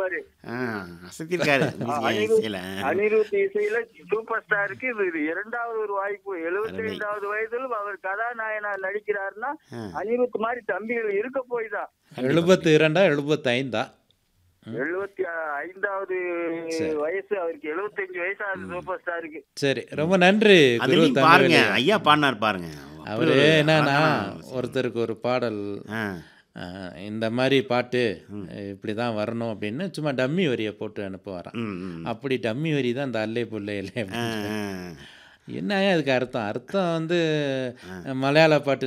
அவரு ஆ, அசத்திருக்காரு அனிருத் இசையில அனிருத் இசையில சூப்பர் ஸ்டாருக்கு இது இது இரண்டாவது ஒரு வாய்ப்பு எழுபத்தி அருமை. ஐந்தாவது வயதில் அவர் கதாநாயகனா நடிக்கிறாருன்னா ஆ. அனிருத் மாதிரி தம்பிகள் இருக்க போய் தான் எழுபத்தி இரண்டா எழுபத்தைந்தா எழுபத்தி ஐந்தாவது வயசு அவருக்கு எழுபத்தஞ்சு வயசு ஆகுது சூப்பர் ஸ்டாருக்கு சரி ரொம்ப நன்றி குரு அதுலயும் பாருங்க தங்கவேலு ஐயா பாடினார் பாருங்க அவரு என்னன்னா ஒருத்தருக்கு ஒரு பாடல் ஆ, அஹ், இந்த மாதிரி பாட்டு இப்படி தான் வரணும் அப்படின்னு சும்மா டம்மி வரியை போட்டு அனுப்புவாராம் ம், ம். அப்படி டம்மி வரி தான் இந்த அல்லே புல்லையிலே ஆ, ஆ. என்ன அதுக்கு அர்த்தம் அர்த்தம் வந்து மலையாள பாட்டு